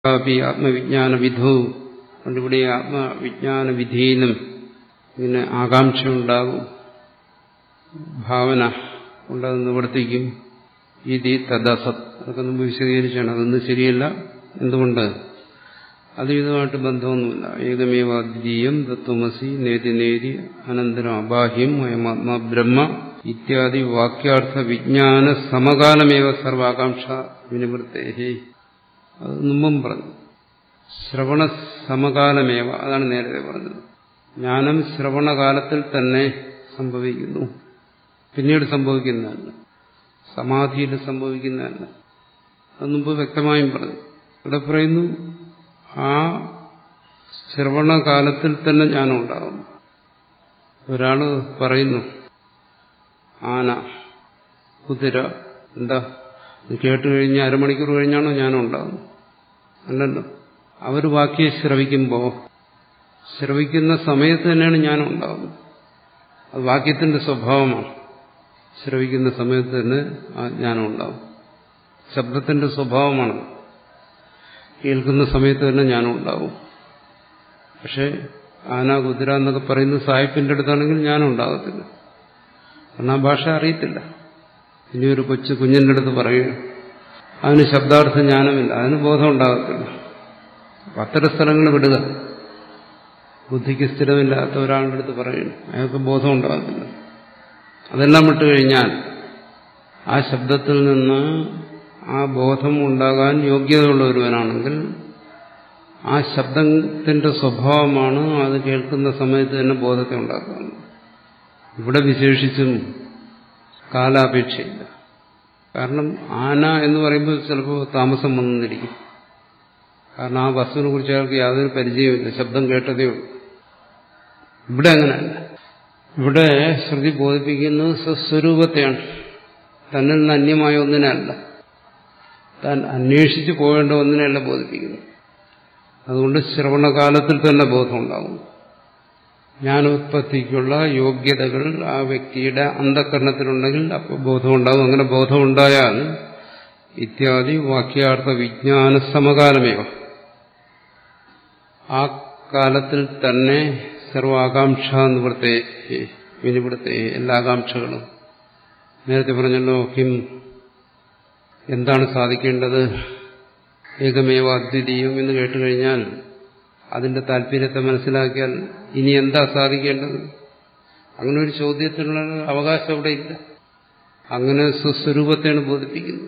അപ്പി ആത്മവിജ്ഞാന വിധു അതുകൊണ്ട് ആത്മവിജ്ഞാന വിധിയിലും ഇങ്ങനെ ആകാംക്ഷ ഉണ്ടാകും ഭാവന ഉണ്ടത് നിവർത്തിക്കും ഇതി തദസത് അതൊക്കെ മുമ്പ് വിശദീകരിച്ചാണ് അതൊന്നും ശരിയല്ല എന്തുകൊണ്ട് അതുവിധമായിട്ട് ബന്ധമൊന്നുമില്ല ഏകമേവ അദ്വിതീയം തത്വമസി നേതി നേതി അനന്തരം അബാഹ്യം അയമാത്മാ ബ്രഹ്മ ഇത്യാദി വാക്യാർത്ഥ വിജ്ഞാന സമകാലമേവ സർവാകാംക്ഷ വിനിവൃത്തേഹി അത് മുമ്പും പറഞ്ഞു ശ്രവണ സമകാലമേവ അതാണ് നേരത്തെ പറഞ്ഞത് ജ്ഞാനം ശ്രവണകാലത്തിൽ തന്നെ സംഭവിക്കുന്നു പിന്നീട് സംഭവിക്കുന്നതല്ല സമാധിയിൽ സംഭവിക്കുന്നതല്ല അത് മുമ്പ് വ്യക്തമായും പറഞ്ഞു ഇവിടെ പറയുന്നു ആ ശ്രവണകാലത്തിൽ തന്നെ ജ്ഞാനം ഉണ്ടാകും ഒരാള് പറയുന്നു ആന കുതിര എന്താ ഇത് കേട്ട് കഴിഞ്ഞ് അരമണിക്കൂർ കഴിഞ്ഞാണോ ജ്ഞാനം ഉണ്ടാകുന്നത് അല്ലല്ലോ അവർ വാക്യം ശ്രവിക്കുമ്പോൾ ശ്രവിക്കുന്ന സമയത്ത് തന്നെയാണ് ജ്ഞാനം ഉണ്ടാകുന്നത് അത് വാക്യത്തിന്റെ സ്വഭാവമാണ് ശ്രവിക്കുന്ന സമയത്ത് തന്നെ ആ ജ്ഞാനം ഉണ്ടാവും ശബ്ദത്തിന്റെ സ്വഭാവമാണ് കേൾക്കുന്ന സമയത്ത് തന്നെ ജ്ഞാനം ഉണ്ടാവും പക്ഷെ ആന കുതിര എന്നൊക്കെ പറയുന്നത് സാഹിബിന്റെ അടുത്താണെങ്കിൽ ജ്ഞാനം ഉണ്ടാകത്തില്ല കാരണം ആ ഭാഷ അറിയത്തില്ല ഇനി ഒരു കൊച്ചു കുഞ്ഞിൻ്റെ അടുത്ത് പറയുക അതിന് ശബ്ദാർത്ഥ ജ്ഞാനമില്ല അതിന് ബോധം ഉണ്ടാകത്തില്ല അത്തരം സ്ഥലങ്ങൾ വിടുക ബുദ്ധിക്ക് സ്ഥിരമില്ലാത്ത ഒരാളുടെ അടുത്ത് പറയുന്നു അയാൾക്ക് ബോധം ഉണ്ടാകത്തില്ല അതെല്ലാം വിട്ടുകഴിഞ്ഞാൽ ആ ശബ്ദത്തിൽ നിന്ന് ആ ബോധം ഉണ്ടാകാൻ യോഗ്യതയുള്ള ഒരുവനാണെങ്കിൽ ആ ശബ്ദത്തിന്റെ സ്വഭാവമാണ് അത് കേൾക്കുന്ന സമയത്ത് തന്നെ ബോധത്തെ ഉണ്ടാക്കുന്നത് ഇവിടെ വിശേഷിച്ചും കാലാപേക്ഷയില്ല കാരണം ആന എന്ന് പറയുമ്പോൾ ചിലപ്പോൾ താമസം വന്നിരിക്കും കാരണം ആ വസ്തുവിനെ കുറിച്ച് അയാൾക്ക് യാതൊരു പരിചയമില്ല ശബ്ദം കേട്ടതേ ഉള്ളൂ ഇവിടെ അങ്ങനെയല്ല ഇവിടെ ശ്രുതി ബോധിപ്പിക്കുന്നത് സ്വസ്വരൂപത്തെയാണ് തന്നിൽ നിന്ന് അന്യമായ ഒന്നിനല്ല താൻ അന്വേഷിച്ച് പോകേണ്ട ഒന്നിനെയല്ല ബോധിപ്പിക്കുന്നത് അതുകൊണ്ട് ശ്രവണകാലത്തിൽ തന്നെ ബോധം ഉണ്ടാകും ജ്ഞാനോത്പത്തിക്കുള്ള യോഗ്യതകൾ ആ വ്യക്തിയുടെ അന്ധകരണത്തിലുണ്ടെങ്കിൽ അപ്പോൾ ബോധമുണ്ടാകും അങ്ങനെ ബോധമുണ്ടായാൽ ഇത്യാദി വാക്യാർത്ഥ വിജ്ഞാന സമകാലമേവ ആ കാലത്തിൽ തന്നെ സർവാകാംക്ഷ നിവൃത്തെ വിനിവിടുത്തെ എല്ലാ ആകാംക്ഷകളും നേരത്തെ പറഞ്ഞല്ലോ കിം എന്താണ് സാധിക്കേണ്ടത് ഏകമേവ അദ്വിതീയം എന്ന് കേട്ടുകഴിഞ്ഞാൽ അതിന്റെ താല്പര്യത്തെ മനസ്സിലാക്കിയാൽ ഇനി എന്താ സാധിക്കേണ്ടത് അങ്ങനെ ഒരു ചോദ്യത്തിനുള്ള അവകാശം അവിടെ ഇല്ല അങ്ങനെ സ്വസ്വരൂപത്തെയാണ് ബോധിപ്പിക്കുന്നത്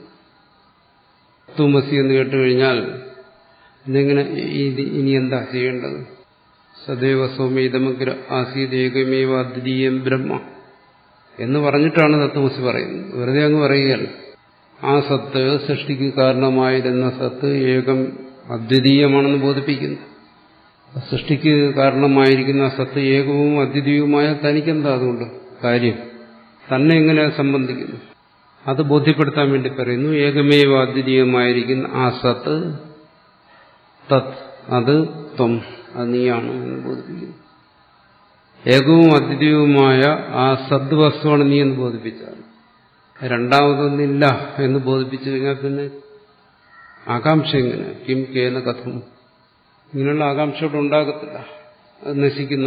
തൂമസി എന്ന് കേട്ടുകഴിഞ്ഞാൽ ഇതെങ്ങനെ ഇനി എന്താ ചെയ്യേണ്ടത് സദൈവ സൗമ്യതമഗ്ര ആസീത് ഏകമേവ അദ്വിതീയം ബ്രഹ്മ എന്ന് പറഞ്ഞിട്ടാണ് തത്വമസി പറയുന്നത് വെറുതെ അങ്ങ് പറയുകയല്ല ആ സത്ത് സൃഷ്ടിക്ക് കാരണമായിരുന്ന സത്ത് ഏകം അദ്വിതീയമാണെന്ന് ബോധിപ്പിക്കുന്നു സൃഷ്ടിക്ക് കാരണമായിരിക്കുന്ന സത്ത് ഏകവും അദ്വിതീയവുമായ തനിക്കെന്താ അതുകൊണ്ട് കാര്യം തന്നെ എങ്ങനെ സംബന്ധിക്കുന്നു അത് ബോധ്യപ്പെടുത്താൻ വേണ്ടി പറയുന്നു ഏകമേവ അദ്വിതീയമായിരിക്കുന്ന ആ സത്ത് തത് അത് ത്വം അത് നീയാണ് എന്ന് ബോധിപ്പിക്കുന്നു ഏകവും അദ്വിതീയവുമായ ആ സദ്വസ്തുവാണ് നീ എന്ന് ബോധിപ്പിച്ചാൽ രണ്ടാമതൊന്നില്ല എന്ന് ബോധിപ്പിച്ചു കഴിഞ്ഞാൽ പിന്നെ ആകാംക്ഷ എങ്ങനെ കിം കേന കഥം ഇങ്ങനെയുള്ള ആകാംക്ഷ ഇവിടെ ഉണ്ടാകത്തില്ല അത് നശിക്കുന്നു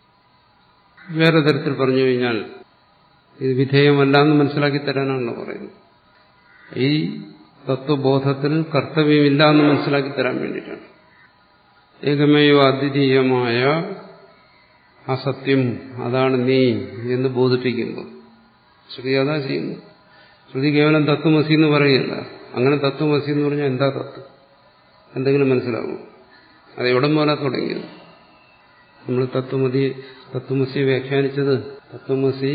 വേറെ തരത്തിൽ പറഞ്ഞു കഴിഞ്ഞാൽ ഇത് വിധേയമല്ല എന്ന് മനസ്സിലാക്കി തരാനാണല്ലോ പറയുന്നത് ഈ തത്വബോധത്തിൽ കർത്തവ്യമില്ല എന്ന് മനസ്സിലാക്കി തരാൻ വേണ്ടിയിട്ടാണ് ഏകമേയോ അദ്വിതീയമായ ആ സത്യം അതാണ് നീ എന്ന് ബോധിപ്പിക്കുമ്പോൾ ശ്രുതി അതാ ചെയ്യുന്നു ശ്രുതി കേവലം തത്വമസി എന്ന് പറയില്ല അങ്ങനെ തത്വമസി എന്ന് പറഞ്ഞാൽ എന്താ തത്വം എന്തെങ്കിലും മനസ്സിലാവും അത് എവിടം പോലെ തുടങ്ങിയത് നമ്മൾ തത്വമതി തത്വമസി വ്യാഖ്യാനിച്ചത് തത്വമസി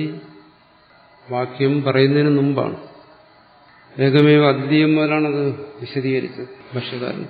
വാക്യം പറയുന്നതിന് മുമ്പാണ് ഏകമേവ അദ്വിതീയം പോലാണത് വിശദീകരിച്ചത് ഭക്ഷ്യകാരൻ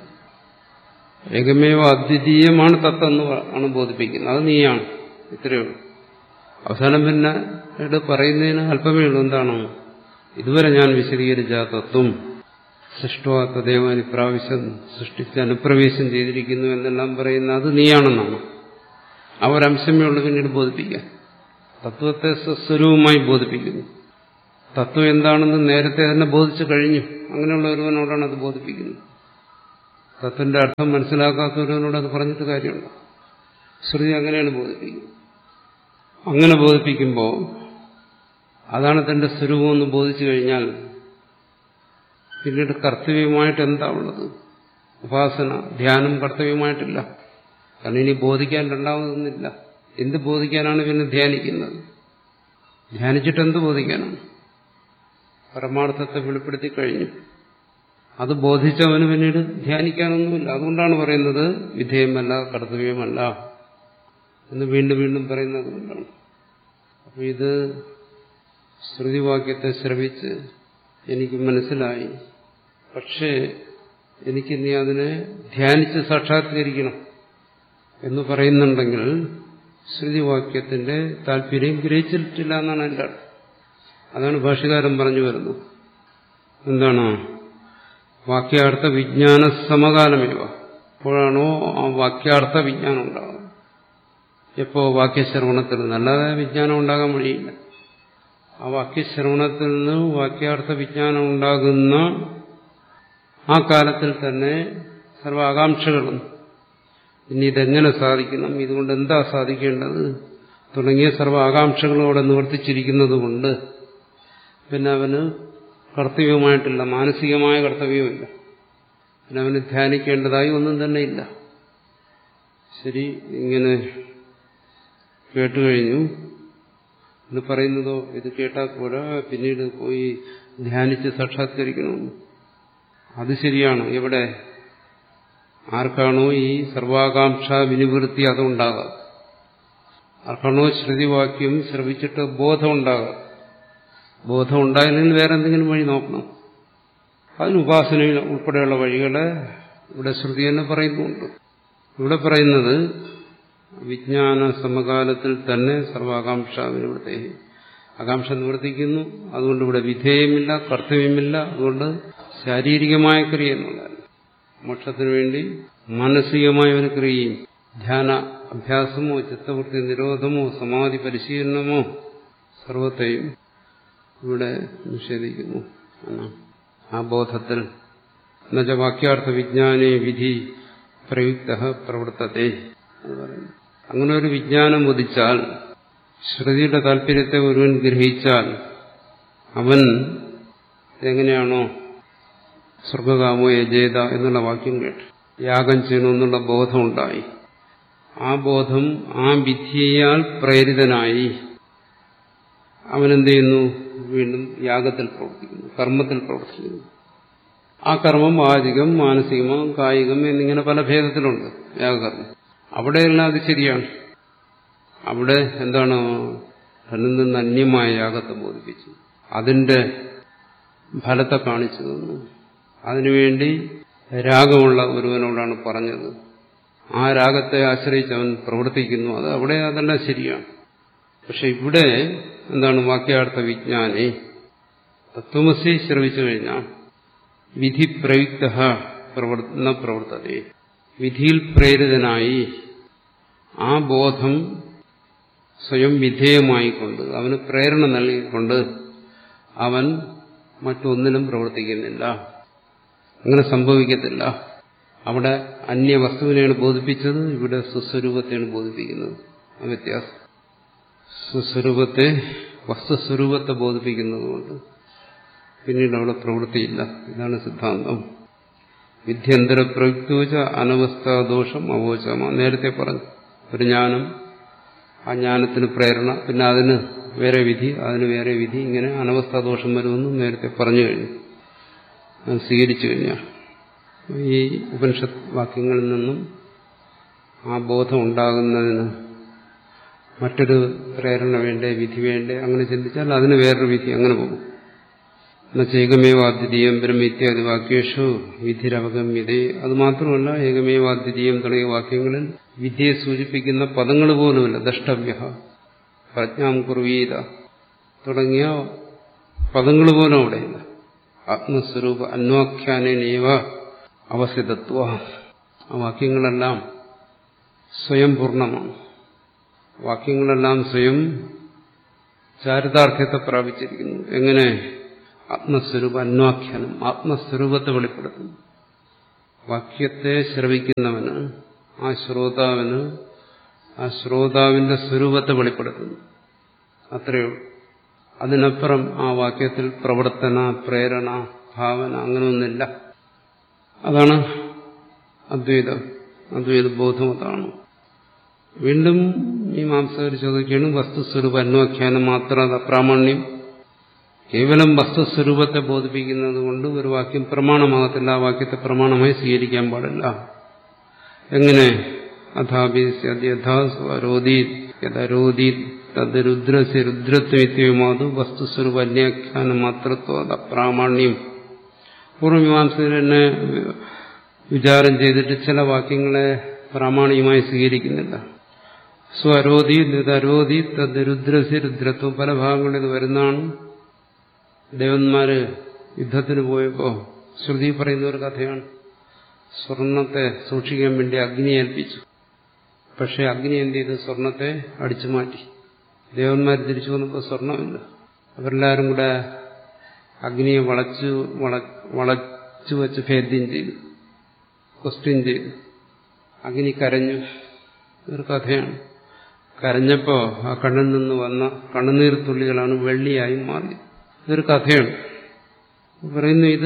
ഏകമേവ അദ്വിതീയമാണ് തത്വം എന്ന് ആണ് ബോധിപ്പിക്കുന്നത് അത് നീയാണ് ഇത്രയേ ഉള്ളൂ അവസാനം പിന്നെ ഇവിടെ പറയുന്നതിന് അല്പമേ ഉള്ളൂ എന്താണോ ഇതുവരെ ഞാൻ വിശദീകരിച്ച ആ തത്വം സൃഷ്ടോ തദേവൻ ഇപ്രാവശ്യം സൃഷ്ടിച്ച് അനുപ്രവേശം ചെയ്തിരിക്കുന്നു എന്നെല്ലാം പറയുന്ന അത് നീയാണെന്നാണ് ആ ഒരംശമേ ഉള്ളൂ പിന്നീട് ബോധിപ്പിക്കാൻ തത്വത്തെ സ്വസ്വരൂപമായി ബോധിപ്പിക്കുന്നു തത്വം എന്താണെന്ന് നേരത്തെ തന്നെ ബോധിച്ചു കഴിഞ്ഞു അങ്ങനെയുള്ള ഒരുവനോടാണ് അത് ബോധിപ്പിക്കുന്നത് തത്വന്റെ അർത്ഥം മനസ്സിലാക്കാത്തവരോട് അത് പറഞ്ഞിട്ട് കാര്യമുണ്ട് ശ്രുതി അങ്ങനെയാണ് ബോധിപ്പിക്കുന്നത് അങ്ങനെ ബോധിപ്പിക്കുമ്പോൾ അതാണ് തന്റെ സ്വരൂപമെന്ന് ബോധിച്ചു കഴിഞ്ഞാൽ പിന്നീട് കർത്തവ്യമായിട്ട് എന്താ ഉള്ളത് ഉപാസന ധ്യാനം കർത്തവ്യമായിട്ടില്ല കാരണം ഇനി ബോധിക്കാൻ രണ്ടാമതൊന്നുമില്ല എന്ത് ബോധിക്കാനാണ് പിന്നെ ധ്യാനിക്കുന്നത് ധ്യാനിച്ചിട്ട് എന്ത് ബോധിക്കാനാണ് പരമാർത്ഥത്തെ വെളിപ്പെടുത്തി കഴിഞ്ഞു അത് ബോധിച്ചവന് പിന്നീട് ധ്യാനിക്കാനൊന്നുമില്ല അതുകൊണ്ടാണ് പറയുന്നത് വിധേയമല്ല കർത്തവ്യമല്ല എന്ന് വീണ്ടും വീണ്ടും പറയുന്നത് കൊണ്ടാണ് അപ്പൊ ഇത് ശ്രുതിവാക്യത്തെ ശ്രവിച്ച് എനിക്ക് മനസ്സിലായി പക്ഷേ എനിക്ക് നീ അതിനെ ധ്യാനിച്ച് സാക്ഷാത്കരിക്കണം എന്ന് പറയുന്നുണ്ടെങ്കിൽ ശ്രുതിവാക്യത്തിന്റെ താല്പര്യം ഗ്രഹിച്ചിട്ടില്ല എന്നാണ് എൻ്റെ അർത്ഥം അതാണ് ഭാഷകാരൻ പറഞ്ഞു വരുന്നത് എന്താണ് വാക്യാർത്ഥ വിജ്ഞാന സമകാലമേവ അപ്പോഴാണോ ആ വാക്യാർത്ഥ വിജ്ഞാനം ഉണ്ടാകുന്നത് എപ്പോ വാക്യശ്രവണത്തിൽ നിന്ന് അല്ലാതെ വിജ്ഞാനം ഉണ്ടാകാൻ വഴിയില്ല ആ വാക്യശ്രവണത്തിൽ നിന്ന് വാക്യാർത്ഥ വിജ്ഞാനം ഉണ്ടാകുന്ന ആ കാലത്തിൽ തന്നെ സർവ ആകാംക്ഷകളും ഇനി ഇതെങ്ങനെ സാധിക്കണം ഇതുകൊണ്ട് എന്താ സാധിക്കേണ്ടത് തുടങ്ങിയ സർവ ആകാംക്ഷകളും അവിടെ നിവർത്തിച്ചിരിക്കുന്നത് കൊണ്ട് പിന്നെ അവന് കർത്തവ്യമായിട്ടില്ല മാനസികമായ കർത്തവ്യമില്ല പിന്നെ അവന് ധ്യാനിക്കേണ്ടതായി ഒന്നും തന്നെ ഇല്ല ശരി ഇങ്ങനെ കേട്ടുകഴിഞ്ഞു എന്ന് പറയുന്നതോ ഇത് കേട്ടാൽ പോരാ പിന്നീട് പോയി ധ്യാനിച്ച് സാക്ഷാത്കരിക്കണമെന്ന് അത് ശരിയാണ് എവിടെ ആർക്കാണോ ഈ സർവാകാംക്ഷ വിനിവൃത്തി അതുണ്ടാകാം ആർക്കാണോ ശ്രുതിവാക്യം ശ്രവിച്ചിട്ട് ബോധം ഉണ്ടാകാം ബോധം ഉണ്ടായില്ലെങ്കിൽ വേറെ എന്തെങ്കിലും വഴി നോക്കണം അതിന് ഉപാസനയിൽ ഉൾപ്പെടെയുള്ള വഴികളെ ഇവിടെ ശ്രുതി എന്ന് പറയുന്നുണ്ട് ഇവിടെ പറയുന്നത് വിജ്ഞാന സമകാലത്തിൽ തന്നെ സർവാകാംക്ഷ വിനിവൃത്തി ആകാംക്ഷ നിവർത്തിക്കുന്നു അതുകൊണ്ട് ഇവിടെ വിധേയമില്ല കർത്തവ്യമില്ല അതുകൊണ്ട് ശാരീരികമായ ക്രിയ എന്നുള്ളതല്ല മോക്ഷത്തിനു വേണ്ടി മാനസികമായ ഒരു ക്രിയയും ധ്യാന അഭ്യാസമോ ചിത്തവൃത്തി നിരോധമോ സമാധി പരിശീലനമോ സർവത്തെയും ഇവിടെ നിഷേധിക്കുന്നു ആ ബോധത്തിൽ എന്നുവെച്ചാൽ വാക്യാർത്ഥ വിജ്ഞാനേ വിധി പ്രയുക്ത പ്രവർത്തത്തെ എന്ന് പറയുന്നു അങ്ങനെ ഒരു വിജ്ഞാനം ഉദിച്ചാൽ ശ്രുതിയുടെ താല്പര്യത്തെ ഒരുവൻ ഗ്രഹിച്ചാൽ അവൻ എങ്ങനെയാണോ സ്വർഗകാമോ യജേത എന്നുള്ള വാക്യം കേട്ട് യാഗം ചെയ്യണമെന്നുള്ള ബോധമുണ്ടായി ആ ബോധം ആ വിധിയാൽ പ്രേരിതനായി അവനെന്ത് ചെയ്യുന്നു വീണ്ടും യാഗത്തിൽ പ്രവർത്തിക്കുന്നു കർമ്മത്തിൽ പ്രവർത്തിക്കുന്നു ആ കർമ്മം വാചികം മാനസികമോ കായികം എന്നിങ്ങനെ പല ഭേദത്തിലുണ്ട് യാഗകർമ്മം അവിടെയെല്ലാം അത് ശരിയാണ് അവിടെ എന്താണ് തന്നിൽ നിന്ന് അന്യമായ യാഗത്തെ ബോധിപ്പിച്ചു അതിന്റെ ഫലത്തെ കാണിച്ചു തന്നു അതിനുവേണ്ടി രാഗമുള്ള ഒരുവനോടാണ് പറഞ്ഞത് ആ രാഗത്തെ ആശ്രയിച്ച് അവൻ പ്രവർത്തിക്കുന്നു അത് അവിടെ അതെല്ലാം ശരിയാണ് പക്ഷെ ഇവിടെ എന്താണ് വാക്യാർത്ഥ വിജ്ഞാനെ തത്വമസി ശ്രവിച്ചു കഴിഞ്ഞാൽ വിധി പ്രയുക്ത പ്രവർത്തന പ്രവർത്തത വിധിയിൽ പ്രേരിതനായി ആ ബോധം സ്വയം വിധേയമായിക്കൊണ്ട് അവന് പ്രേരണ നൽകിക്കൊണ്ട് അവൻ മറ്റൊന്നിലും പ്രവർത്തിക്കുന്നില്ല അങ്ങനെ സംഭവിക്കത്തില്ല അവിടെ അന്യവസ്തുവിനെയാണ് ബോധിപ്പിച്ചത് ഇവിടെ സുസ്വരൂപത്തെയാണ് ബോധിപ്പിക്കുന്നത് ആ വ്യത്യാസം സുസ്വരൂപത്തെ വസ്തുസ്വരൂപത്തെ ബോധിപ്പിക്കുന്നതുകൊണ്ട് പിന്നീട് അവിടെ പ്രവൃത്തിയില്ല ഇതാണ് സിദ്ധാന്തം വിദ്യന്തര പ്രയുക്തോച്ച അനവസ്ഥാദോഷം അവോചമ നേരത്തെ പറഞ്ഞു ഒരു ജ്ഞാനം ആ ജ്ഞാനത്തിന് പ്രേരണ പിന്നെ അതിന് വേറെ വിധി അതിന് വേറെ വിധി ഇങ്ങനെ അനവസ്ഥാദോഷം വരുമെന്ന് നേരത്തെ പറഞ്ഞു കഴിഞ്ഞു അത് സ്വീകരിച്ചു കഴിഞ്ഞാൽ ഈ ഉപനിഷത്ത് വാക്യങ്ങളിൽ നിന്നും ആ ബോധം ഉണ്ടാകുന്നതിന് മറ്റൊരു പ്രേരണ വേണ്ടേ വിധി വേണ്ടേ അങ്ങനെ ചിന്തിച്ചാൽ അതിന് വേറൊരു വിധി അങ്ങനെ പോകും എന്നുവെച്ചേകമേവാദ്വിതീയം ബ്രഹ്മ ഇത്യാദി വാക്യേഷു വിധിരവഗമ്യതേ അത് മാത്രമല്ല ഏകമേവാദ്വിതീയം തുടങ്ങിയ വാക്യങ്ങളിൽ വിദ്യയെ സൂചിപ്പിക്കുന്ന പദങ്ങൾ പോലുമില്ല ദഷ്ടവ്യ പ്രജ്ഞാം കുർവീത തുടങ്ങിയ പദങ്ങൾ പോലും അവിടെയില്ല ആത്മസ്വരൂപ അന്വാഖ്യാനേവ അവസിതത്വ ആ വാക്യങ്ങളെല്ലാം സ്വയം പൂർണ്ണമാണ് വാക്യങ്ങളെല്ലാം സ്വയം ചാരിതാർത്ഥ്യത്തെ പ്രാപിച്ചിരിക്കുന്നു എങ്ങനെ ആത്മസ്വരൂപ അന്വാഖ്യാനം ആത്മസ്വരൂപത്തെ വെളിപ്പെടുത്തുന്നു വാക്യത്തെ ശ്രവിക്കുന്നവന് ആ ശ്രോതാവിന് ആ ശ്രോതാവിന്റെ സ്വരൂപത്തെ വെളിപ്പെടുത്തുന്നു അത്രയേ ഉള്ളൂ അതിനപ്പുറം ആ വാക്യത്തിൽ പ്രവർത്തന പ്രേരണ ഭാവന അങ്ങനെയൊന്നില്ല അതാണ് അദ്വൈതം അദ്വൈത ബോധം അതാണ് വീണ്ടും ഈ മാംസകർ ചോദിക്കുകയാണ് വസ്തുസ്വരൂപ അന്വാഖ്യാനം മാത്രം പ്രാമാണ്യം കേവലം വസ്തുസ്വരൂപത്തെ ബോധിപ്പിക്കുന്നത് കൊണ്ട് ഒരു വാക്യം പ്രമാണമാകത്തില്ല ആ വാക്യത്തെ പ്രമാണമായി സ്വീകരിക്കാൻ പാടില്ല എങ്ങനെ അഥാപിസ്യഥാസ്വരോധി യഥരോധി തത് രുദ്രസ്യ രുദ്രത്വമാതു വസ്തുസ്വരൂപ അന്യാഖ്യാനം മാത്രത്വ അപ്രാമാണ്യം പൂർവ്വമീമാംസകർ തന്നെ വിചാരം ചെയ്തിട്ട് ചില വാക്യങ്ങളെ പ്രാമാണികമായി സ്വീകരിക്കുന്നില്ല സ്വരോധി നിതരോധി തത് രുദ്രസ്യ രുദ്രത്വം പല ഭാഗങ്ങളിൽ ഇത് വരുന്നതാണ് ദേവന്മാര് യുദ്ധത്തിന് പോയപ്പോ ശ്രുതി പറയുന്ന ഒരു കഥയാണ് സ്വർണത്തെ സൂക്ഷിക്കാൻ വേണ്ടി അഗ്നി ഏൽപ്പിച്ചു പക്ഷെ അഗ്നി എന്ത് ചെയ്ത് സ്വർണത്തെ അടിച്ചു മാറ്റി ദേവന്മാർ തിരിച്ചു വന്നപ്പോൾ സ്വർണമില്ല അവരെല്ലാവരും കൂടെ അഗ്നിയെ വളച്ചു വളച്ചു വെച്ച് ഭേദ്യം ചെയ്തു ക്വസ്റ്റ്യൻ ചെയ്തു അഗ്നി കരഞ്ഞു ഒരു കഥയാണ് കരഞ്ഞപ്പോ ആ കണ്ണിൽ നിന്ന് വന്ന കണ്ണുനീർ തുള്ളികളാണ് വെള്ളിയായി മാറി ഇതൊരു കഥയാണ് പറയുന്നു ഇത്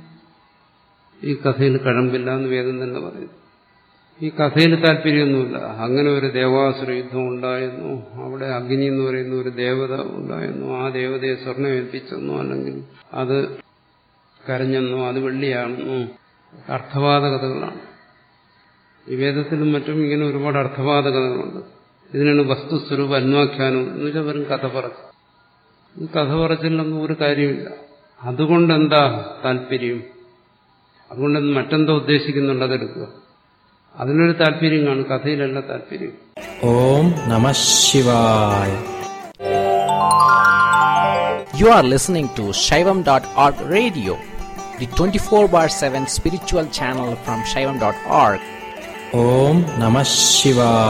ഈ കഥയിൽ കഴമ്പില്ല എന്ന് വേദം തന്നെ പറയുന്നു ഈ കഥയിൽ താല്പര്യമൊന്നുമില്ല അങ്ങനെ ഒരു ദേവാസുര യുദ്ധം ഉണ്ടായിരുന്നു അവിടെ അഗ്നി എന്ന് പറയുന്ന ഒരു ദേവത ഉണ്ടായിരുന്നു ആ ദേവതയെ സ്വർണ്ണം ഏൽപ്പിച്ചെന്നോ അല്ലെങ്കിൽ അത് കരഞ്ഞെന്നോ അത് വെള്ളിയാണെന്നോ അർത്ഥവാദ കഥകളാണ് ഈ വേദത്തിലും മറ്റും ഇങ്ങനെ ഒരുപാട് അർത്ഥവാദ കഥകളുണ്ട് ഇതിനാണ് വസ്തുസ്വരൂപ അന്വാഖ്യാനം എന്ന് വെച്ചാൽ വെറും കഥ പറച്ചു ഈ കഥ പറച്ചിലൊന്നും ഒരു കാര്യമില്ല അതുകൊണ്ട് എന്താ താല്പര്യം അതുകൊണ്ട് മറ്റെന്തോ ഉദ്ദേശിക്കുന്നുണ്ട് അതെടുക്കുക അതിനൊരു താല്പര്യം കാണും കഥയിലല്ല താല്പര്യം ഓം നമ ശിവായ You are listening to Shaivam.org radio, the 24 bar 7 spiritual channel from Shaivam.org. ഓം നമ ശിവായ